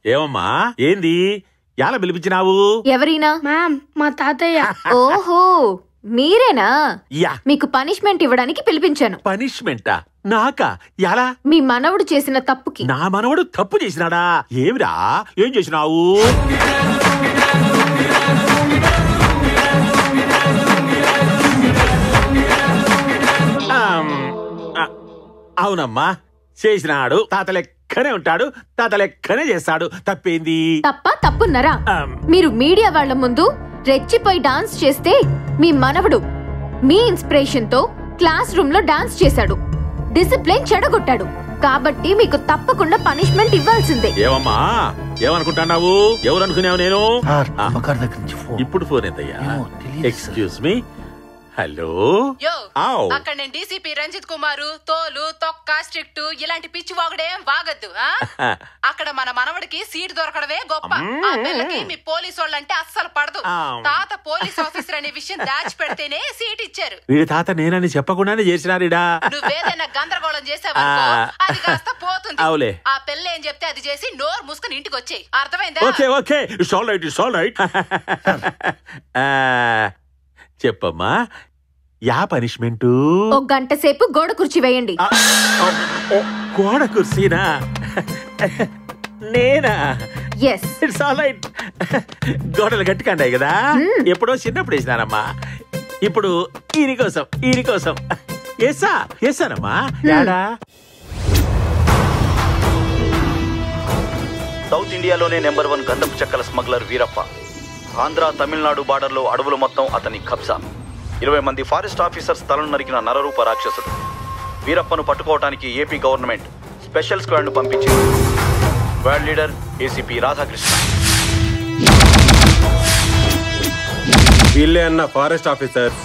ఏమమ్మా ఏంది ఎలా పిలిపించినావు ఎవరైనా మ్యామ్ మా తాతయ్య ఓహో మీరేనా యా మీకు పనిష్మెంట్ ఇవ్వడానికి పిలిపించాను పనిష్మెంటా నాకా ఎలా మీ మనవడు చేసిన తప్పుకి నా మనవడు తప్పు చేసినాడా ఏమిరా ఏం చేసినావు ఆమ్, ఆ, అవునమ్మా చేసినాడు తాత లెక్కనే ఉంటాడు తాత లెక్కనే చేస్తాడు తప్పేంది తప్ప తప్పున్నారా ఆమ్, మీరు మీడియా వాళ్ళ ముందు రెచ్చిపోయి డాన్స్ చేస్తే మీ మనవడు మీ ఇన్స్పిరేషన్ తో క్లాస్ రూమ్ లో డాన్స్ చేశాడు డిసిప్లిన్ చెడగొట్టాడు కాబట్టి మీకు తప్పకుండా పనిష్మెంట్ ఇవ్వాల్సిందే ఏమమ్మా ఏమనుకుంటున్నావు ఎవరు అనుకున్నావు నేను సార్ ఆ, అమ్మగారి దగ్గర నుంచి ఫోన్ ఇప్పుడు ఫోన్ ఎంతయ్యా ఏమో తెలియదు సార్. ఎక్స్క్యూజ్ మీ హలో యో ఆవ్. అక్కడ నేను డీసీపీ రంజిత్ కుమారు తోలు తొక్క స్ట్రిక్ట్ ఇలాంటి పిచ్చి వాగుడేం వాగద్దు ఆ? అక్కడ మన మనవడికి సీట్ దొరకడమే గొప్ప ఆ పిల్లకి మీ పోలీసు వాళ్ళంటే అస్సలు పడదు ఆ. తాత పోలీస్ ఆఫీసర్ అనే విషయం దాచి పెడితేనే సీట్ ఇచ్చారు వీడి తాత నేనని చెప్పకుండానే చేసినారిడా నువ్వేదైనా గందరగోళం చేసావనుకో ఆ. అది కాస్త పోతుంది అవులే. ఆ పిల్ల ఏం చెప్తే అది చేసి నోరు మూసుకుని ఇంటికి వచ్చేయి అర్థమైందా okay okay it's all right it's all right చెప్పమ్మా యా పనిష్మెంట్ ఒక గంట సేపు గోడ కుర్చీ వేయండి గోడ కుర్సీనా నేనా ఎస్ ఇట్స్ ఆల్ రైట్ గోడలు గట్టికండాయి కదా ఎప్పుడో చిన్నప్పుడు వేసినానమ్మా ఇప్పుడు ఈయన కోసం ఈయన కోసం ఎస్సా ఎస్సానమ్మా యాడా సౌత్ ఇండియాలోనే నెంబర్ వన్ గంధపు చెక్కల స్మగ్లర్ వీరప్ప ఆంధ్ర తమిళనాడు బార్డర్లో అడవులు మొత్తం అతని కబ్జా ఇరవై మంది ఫారెస్ట్ ఆఫీసర్స్ తలను నరికిన నరరూప రాక్షసుడు వీరప్పను పట్టుకోవటానికి ఏపీ గవర్నమెంట్ స్పెషల్ స్క్వాడ్ను పంపించింది స్క్వాడ్ లీడర్ ఏసీపీ రాధాకృష్ణ వీళ్ళే అన్న ఫారెస్ట్ ఆఫీసర్స్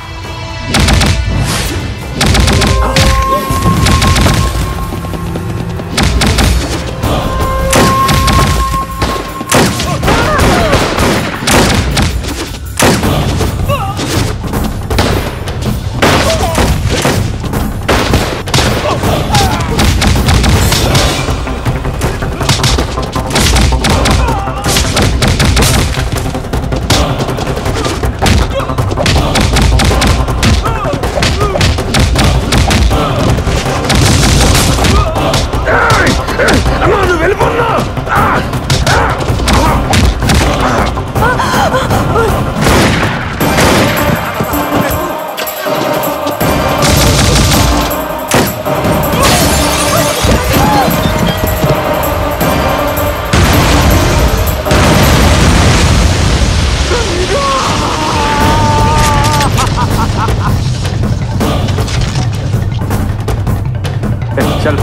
చల్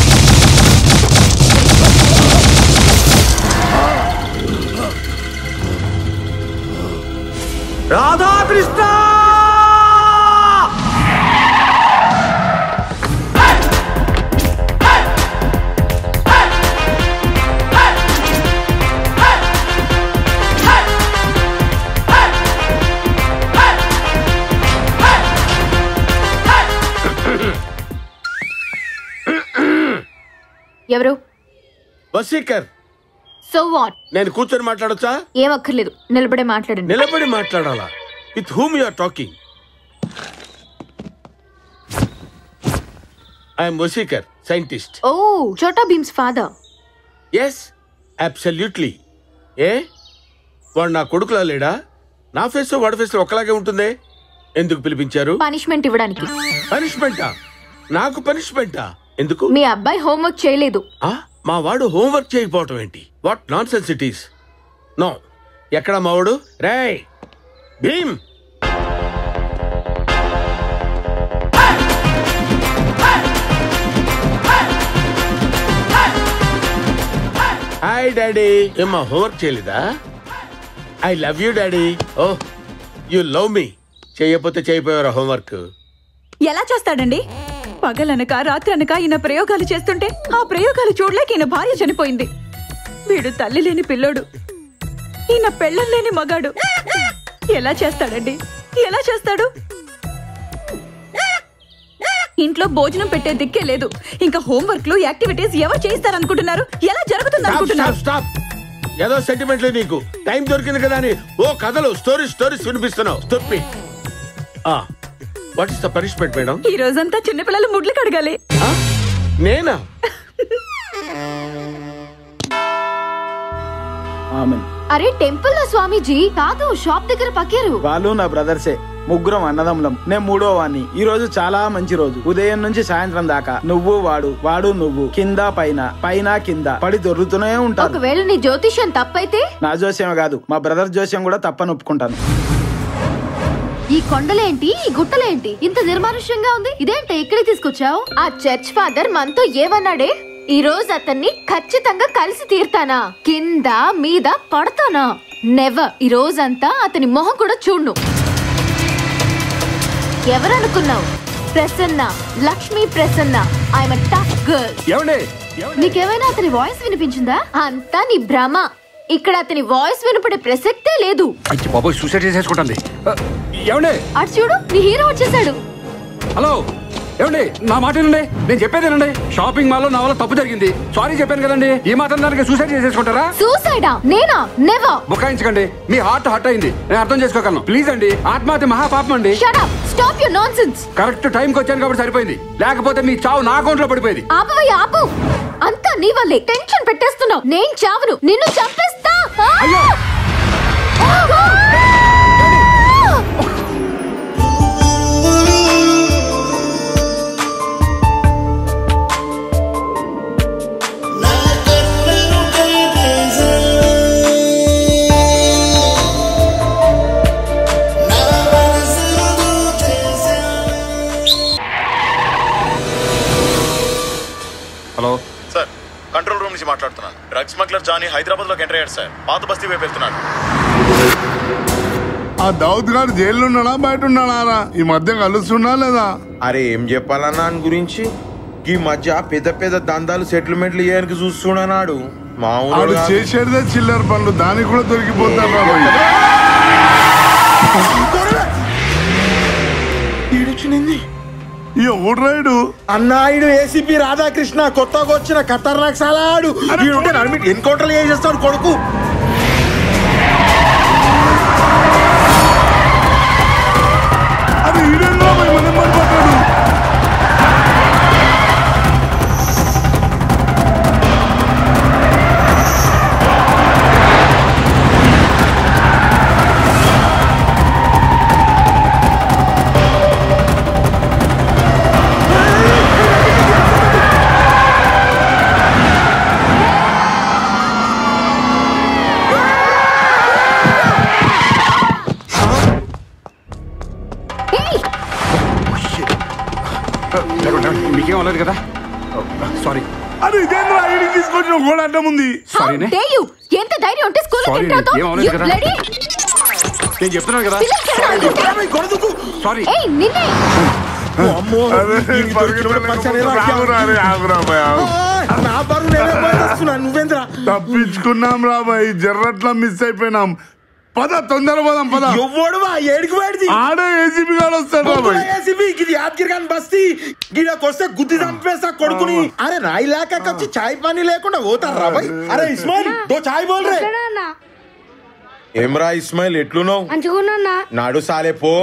రాధాకృష్ణ ఎవరు వసీకర్ సో వాట్ నేను కూర్చొని మాట్లాడొచ్చా ఏం అక్కర్లేదు నిలబడే మాట్లాడండి నిలబడి మాట్లాడాలా with whom you are talking I'm Vasikar scientist oh Chhota Bheem's father yes absolutely ఏ వాడు నా కొడుకులా లేడా నా ఫేస్ వాడి ఫేస్ ఒకలాగే ఉంటుందే ఎందుకు పిలిపించారు పనిష్మెంట్ ఇవ్వడానికి పనిష్మెంటా నాకు పనిష్మెంటా ఎందుకు మీ అబ్బాయి హోంవర్క్ చేయలేదు ఆ మా వాడు హోంవర్క్ చేయకపోవటం ఏంటి వాట్ నాన్ సెన్సిటీస్ నో ఎక్కడ మావాడు రేయ్ భీమ్ హాయ్ డాడీ ఏమ్మా హోంవర్క్ చేయలేదా I love you daddy oh you love me చేయకపోతే చేయపోయారా హోంవర్క్ ఎలా చేస్తాడండి పగలనక రాత్రనక ఈయన ప్రయోగాలు చేస్తుంటే ఆ ప్రయోగాలు చూడలేక ఈయన భార్య చనిపోయింది వీడు తల్లి లేని పిల్లోడు ఈయన పెళ్ళం లేని మగాడు ఎలా చేస్తాడండి ఎలా చేస్తాడు ఇంట్లో భోజనం పెట్టే దిక్కే లేదు ఇంకా హోంవర్క్ లు యాక్టివిటీస్ ఎవరు చేయిస్తారనుకుంటున్నారు ఎలా జరుగుతుంది స్టాప్ అనుకుంటున్నారు స్టాప్ స్టాప్ ఏదో సెంటిమెంట్లు నీకు టైం దొరికింది కదా అని ఓ కథలు స్టోరీస్ స్టోరీస్ వినిపిస్తున్నావు స్టొప్పి what is the punishment madam ఈ రోజంతా చిన్నపిల్లలు ముడ్లు కడగాలి నేనా ఆమెన్ అరే టెంపుల్ లో స్వామీజీ కాదు షాప్ దగ్గర పక్కారు వాళ్ళు నా బ్రదర్సే ముగ్గురం అన్నదమ్ములం నేను మూడో వాణ్ణి ఈ రోజు చాలా మంచి రోజు ఉదయం నుంచి సాయంత్రం దాకా నువ్వు వాడు వాడు నువ్వు కింద పైన పైన కింద పడి దొరుకుతూనే ఉంటారు ఒకవేళ నీ జ్యోతిష్యం తప్పైతే నా జోస్యం కాదు మా బ్రదర్ జోస్యం కూడా తప్పని ఒప్పుకుంటాను ఈ కొండలేంటి ఈ గుట్టలేంటి ఇంత నిర్మానుష్యంగా ఉంది ఇదేంటి ఇక్కడికి తీసుకొచ్చావు ఆ చర్చ్ ఫాదర్ మనతో ఏమన్నాడే ఈ రోజు అతన్ని ఖచ్చితంగా కలిసి తీర్తానా కింద మీద పడతానా నెవర్ ఈ రోజంతా అతని మొహం కూడా చూడ్ను ఎవరనుకున్నావు Prasanna Lakshmi Prasanna I'm tough girl ఏమండి నీకేమైనా అతని వాయిస్ వినిపించిందా అంతా నీ భ్రమ ఇక్కడ అతని వాయిస్ వినపడే ప్రసక్తే లేదు అచ్చి బాబోయ్ సూసైడ్ చేసేసుకుంటుంది ఆ, ఏమండి అటు చూడు నీ హీరో వచ్చేసాడు హలో ఏమండి నా మాట వినండి నేను చెప్పేదేనండి షాపింగ్ మాల్ లో నా వల్ల తప్పు జరిగింది సారీ చెప్పాను కదండి ఈ మాత్రం దానికి సూసైడ్ చేసేసుకుంటారా సూసైడా నేనా నెవర్ బుకాయించకండి మీ హార్ట్ హర్ట్ అయింది నేను అర్థం చేసుకోగలను ప్లీజ్ అండి ఆత్మహత్య మహాపాపం అండి shut up stop your nonsense correct టైంకి వచ్చాను కాబట్టి సరిపోయింది లేకపోతే మీ చావు నా అకౌంట్ లో పడిపోయింది ఆపవయ్య ఆపు అంతా నీ వల్లే టెన్షన్ పెట్టేస్తున్నావు నేను చావును నిన్ను చంపేస్తా ఆ! అయ్యో! ఆ! హలో సార్ కంట్రోల్ రూమ్ నుంచి మాట్లాడుతున్నాను డ్రగ్ స్మగ్లర్ జానీ హైదరాబాద్ లోకి ఎంటర్ అయ్యాడు సార్ పాత బస్తీ వైపు వెళ్తున్నాడు ఆ దౌద్ గారు జైల్లో ఉన్నాడా బయట ఉన్నాడా ఈ మధ్య కలుస్తున్నా లేదా అరే ఏం చెప్పాలన్నా అని గురించి ఈ మధ్య పెద్ద పెద్ద దందాలు సెటిల్మెంట్లు చేయడానికి చూస్తున్నాడు ఆడు మామూలు కాదు. చేసేదే చిల్లర పనులు దానికి కూడా దొరికిపోతారు రాబోయ్ ఈడొచ్చినింది. ఎవడు రైడు అన్నాయుడు ఏసీపీ రాధాకృష్ణ కొత్తగా వచ్చిన ఖతర్నాక్ సాలాడు ఈడుంటే నడిమి ఎన్కౌంటర్లు చేసేస్తాడు కొడుకు అది ఈడేం రాబోయ్ మనం పడిపోతాడు ఏయ్! మీకేం అవ్వలేదు కదా సారీ అది ఇదేంద్రా ఈడికి తీసుకొచ్చిన గోడ అడ్డం ఉంది How సారీనే dare you? ఎంత ధైర్యం ఉంటే స్కూల్ Sorry ఎంటర్ అవుతావు ఏం అవ్వలేదు You కదా. bloody- నేను చెప్తున్నాను కదా సారీ ఏయ్ నిన్నే అమ్మో అరే, ఈడికి దొరికినోడు పరిచయం ఏదో ఆగురా, అరే, ఆగురా భయ్, ఆగు. ఆ, నా బరువు నేనే పోయేస్తున్నా నువ్వేంద్రా తప్పించుకున్నాం రాబాయ్ జర్రట్లా మిస్ అయిపోయినాం పద తొందర పదం పద ఎవ్వడు ఏడికి పోయాడు ఆడే ఏసీపీ గారు వస్తాడు రాబాయ్ ఏసీబీ ఇది యాదగిరి గాని బస్తీ గిడకి వస్తే గుద్ది చంపేస్తా కొడుకుని అరే రాయి లేక వచ్చి చాయ్ పని లేకుండా పోతారు రా భయ్ అరే ఇస్మాయిల్ దో చాయ్ బోల్ రే ఏమ్రా ఇస్మాయిల్ ఎట్లున్నావు నాడు సాలే పో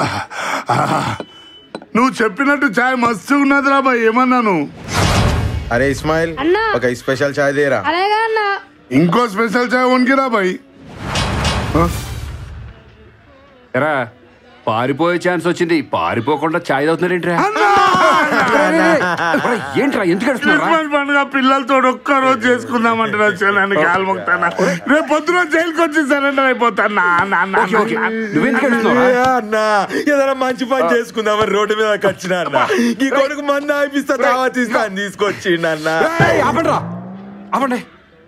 నువ్వు చెప్పినట్టు చాయ్ మస్తు ఉన్నది రాబాయ్ ఏమన్నాను అరే ఇస్మాయిల్ ఒక స్పెషల్ చాయ్ దేరా ఇంకో స్పెషల్ చాయ్ వన్కి రాబాయ్ ఎరా పారిపోయే ఛాన్స్ వచ్చింది పారిపోకుండా చాయ్ తాగుతున్నారేంట్రా ఒరేయ్, ఏంట్రా ఎందుకు ఏడుస్తున్నారా క్రిస్మస్ పండుగ పిల్లలతో ఒక్క రోజు చేసుకుందామంటే వచ్చాను కాలు మొక్తానా రేపు పొద్దున జైలుకి వచ్చి సరెండర్ అయిపోతాను నా, నా, నా, ఓకే ఓకే నా. నువ్వెందుకు ఏడుస్తున్నావురా అన్నా ఏదైనా మంచి పని చేసుకుందామని రోడ్డు మీద వచ్చిన అన్న ఈ కొడుకు మంద ఆపిస్తా దావా తీస్తా అని తీసుకొచ్చిండు అన్న ఏయ్, ఆపండ్రా ఆపండి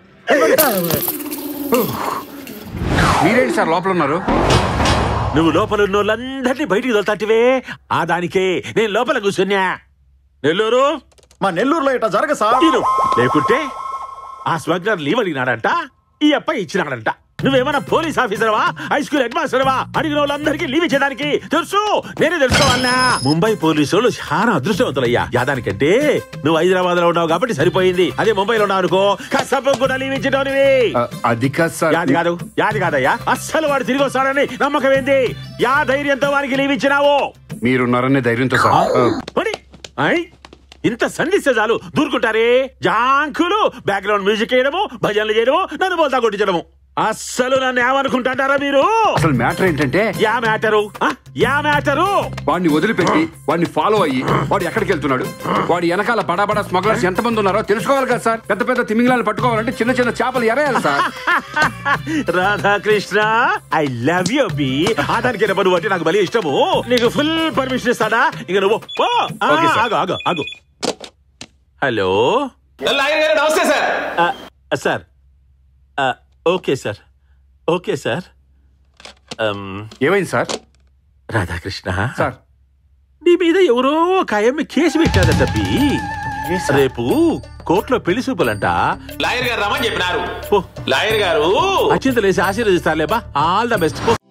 మీరేంటి సార్ లోపల ఉన్నారు నువ్వు లోపల ఉన్న వాళ్ళందరినీ బయటికి తోలుతాటివే ఆ దానికే నేను లోపల కూర్చున్నా నెల్లూరు మా నెల్లూరులో ఇట్లా జరగ సార్ ఇరు లేకుంటే ఆ స్మగ్లర్ లీవ్ అడిగినాడంట ఈ అబ్బాయి ఇచ్చినాడంట నువ్వేమన్నా పోలీస్ ఆఫీసర్వా హై స్కూల్ హెడ్ మాస్టర్వా అడిగిన వాళ్ళందరికీ లీవ్ ఇచ్చేదానికి తెలుసు నేనే తెలుసుకోవాలనా ముంబై పోలీసు వాళ్ళు చాలా అదృష్టవంతులయ్యా యాదానికంటే నువ్వు హైదరాబాద్ లో ఉన్నావు కాబట్టి సరిపోయింది అదే ముంబైలో ఉన్నావు అనుకో కసపు కూడా లీవ్ ఇచ్చేటోనివి అది కాదు సార్ యాది కాదు యాది కాదయ్యా అస్సలు వాడు తిరిగి వస్తాడని నమ్మకం ఏంది యా ధైర్యంతో వానికి లీవ్ ఇచ్చినావు మీరున్నారనే ధైర్యంతో సార్ ఆ, పడి. ఐ, ఇంత సంధిస్తే చాలు దూరుకుంటారే జాంకులు బ్యాక్గ్రౌండ్ మ్యూజిక్ వేయడము భజనలు చేయడము నన్ను బోల్తా కొట్టించడము అస్సలు నన్ను ఏమనుకుంటారా మీరు అసలు మ్యాటర్ ఏంటంటే యా మ్యాటరు ఆ, యా మ్యాటరు వాడిని వదిలిపెట్టి వాడిని ఫాలో అయ్యి వాడు ఎక్కడికి వెళ్తున్నాడు వాడి వెనకాల బడా బడా స్మగ్లర్స్ ఎంతమంది ఉన్నారో తెలుసుకోవాలి కదా సార్ పెద్ద పెద్ద తిమింగళాలు పట్టుకోవాలంటే చిన్న చిన్న చేపలు ఎరేయాలి sir Radhakrishna I love you బి ఆదానికి నువ్వు అంటే నాకు బలి ఇష్టము నీకు ఫుల్ పర్మిషన్ ఇస్తాడా ఇక నువ్వు పో. ఆ, ఓకే, సార్. ఆగు ఆగు ఆగు హలో లాయర్ గారు నమస్తే సార్ ఆ, సార్ ఆ, okay sir okay sir um, ఏమైంది సార్ రాధాకృష్ణ సార్ నీ మీద ఎవరో కాయమ్మి కేసు పెట్టాదట బి రేపు కోర్టులో పెళ్లి చూపులంట లాయర్ గారు రమ్మని చెప్పినారు పో లాయర్ గారు అత్యంతలేసి ఆశీర్వదిస్తారులేబా ఆల్ ద బెస్ట్